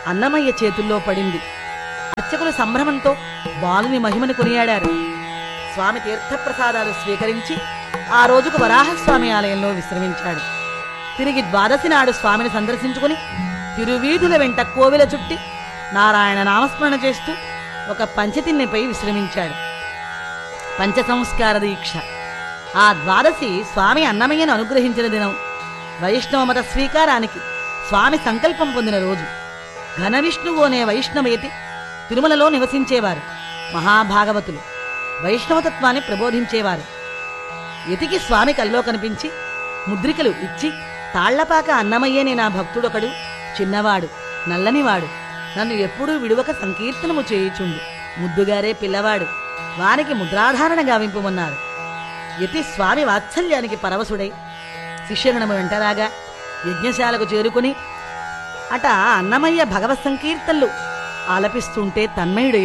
అన్నమయ్య చేతుల్లో పడింది అర్చకులు సంభ్రమంతో బాలుని మహిమను కొనియాడారు స్వామి తీర్థప్రసాదాలు స్వీకరించి ఆ రోజుకు వరాహస్వామి ఆలయంలో విశ్రమించాడు తిరిగి ద్వాదశి నాడు స్వామిని సందర్శించుకుని తిరువీధుల వెంట కోవెల చుట్టి నారాయణ నామస్మరణ చేస్తూ ఒక పంచతిన్నెపై విశ్రమించాడు పంచ సంస్కార దీక్ష ఆ ద్వాదశి స్వామి అన్నమయ్యను అనుగ్రహించిన దినం వైష్ణవ మత స్వీకారానికి స్వామి సంకల్పం పొందిన రోజు ఘన విష్ణువు అనే వైష్ణవేతి తిరుమలలో నివసించేవారు మహాభాగవతులు వైష్ణవతత్వాన్ని ప్రబోధించేవారు యతికి స్వామి కల్లో కనిపించి ముద్రికలు ఇచ్చి తాళ్లపాక అన్నమయ్యనే నా భక్తుడొకడు చిన్నవాడు నల్లనివాడు నన్ను ఎప్పుడూ విడువక సంకీర్తనము చేయుచుండు ముద్దుగారే పిల్లవాడు వానికి ముద్రాధారణ గావింపుమన్నారు యతి స్వామి వాత్సల్యానికి పరవశుడై శిష్యగణము వెంటరాగా యజ్ఞశాలకు చేరుకుని అట అన్నమయ్య భగవత్ సంకీర్తనలు ఆలపిస్తుంటే తన్మయుడై